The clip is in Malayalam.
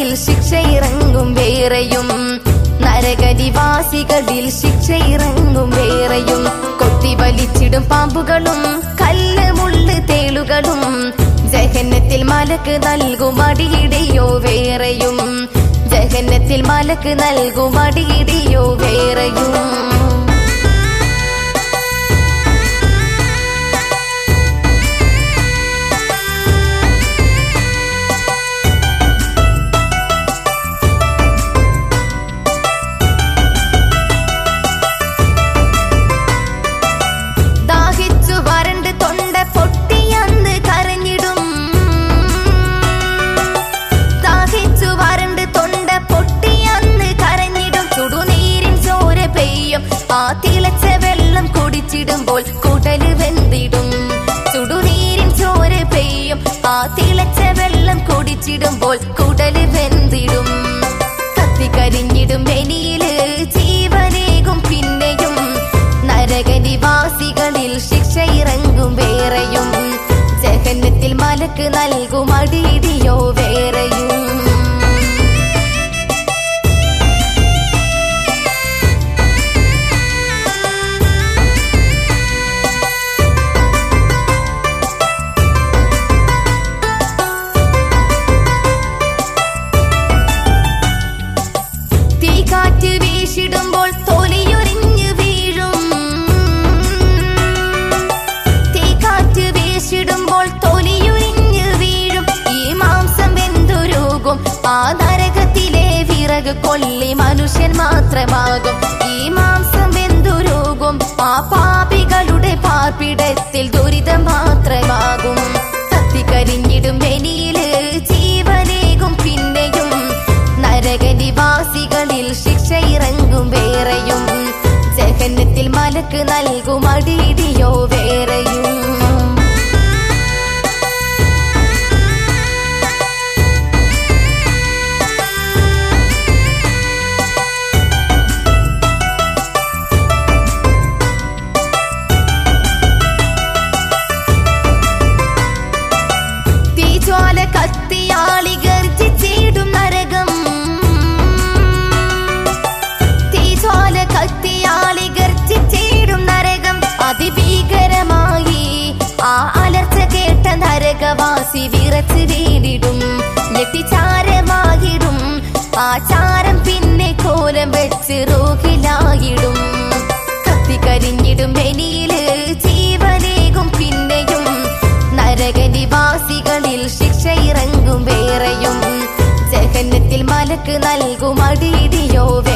നരകവാസികളിൽ ശിക്ഷയിറങ്ങും വേറെയും നരകനിവാസികളിൽ ശിക്ഷയിറങ്ങും വേറെയും കൊത്തി വലിച്ചിടും പാമ്പുകളും കല്ല് മുള്ള് തേളുകളും ജഹന്നത്തിൽ മലക്ക് നൽകും അടിയിടിയോ വേറെയും ജഹന്നത്തിൽ മലക്ക് നൽകും അടിയിടിയോ വേറെയും ദാഹിച്ചു വരണ്ട് തൊണ്ട പൊട്ടിയന്ന് കരഞ്ഞിടും ദാഹിച്ചു വരണ്ട് തൊണ്ട പൊട്ടിയന്ന് കരഞ്ഞിടും ചുടുനീരിൻ ചോര പെയ്യും ആ തിളച്ച വെള്ളം കുടിച്ചിടുമ്പോൾ കുടല് വെന്തിടും ചുടുനീരിൻ ചോര പെയ്യും ആ തിളച്ച വെള്ളം കുടിച്ചിടുമ്പോൾ കുടല് വെന്തിടും കത്തിക്കരിഞ്ഞിടും വെനിയില് ജീവനേകും പിന്നെയും നരകനിവാസികളിൽ ശിക്ഷയിറങ്ങും വേറെയും ജഹന്നത്തിൽ മലക്ക് നൽകും അടിയിടിയോ വേറെയും തീക്കാറ്റ് വീശിടുമ്പോൾ തൊലിയൊരിഞ്ഞു വീഴും തീക്കാറ്റ് വീശിടുമ്പോൾ തൊലിയൊരിഞ്ഞു വീഴും ഈ മാംസം വെന്തുരുകും ആ നരകത്തിലെ വിറക് കൊല്ലി മനുഷ്യൻ മാത്രമാകും ഈ മാംസം വെന്തുരുകും ആ പാപികളുടെ പാർപ്പിടത്തിൽ ദുരിതം മാത്രമാകും കത്തിക്കരിഞ്ഞിടും വെനിയില് ജീവനേകും പിന്നെയും നരകനിവാസികളിൽ ശിക്ഷയിറങ്ങും വേറെയും ജഹന്നത്തിൽ മലക്ക് നൽകും അടിയിടിയോ വേറെയും തീജ്വാല കത്തിയാളി ഗർജിച്ചിടും നരകം തീജ്വാല കത്തിയാളി ഗർജിച്ചിടും നരകം അതിഭീകരമായി ആ അലർച്ച കേട്ട നരകവാസി വിറച്ച് വീടിടും ഞെട്ടിച്ചാരമായിടും ആ ചാരം പിന്നെ കോലം വെച്ച് റോഹിലായിടും കത്തിക്കരിഞ്ഞിടും വെനിയില് ജീവനേകും പിന്നെയും നരകനിവാസികളിൽ ശിക്ഷയിറങ്ങും വേറെയും ജഹന്നത്തിൽ മലക്ക് നൽകും അടിയിടിയോ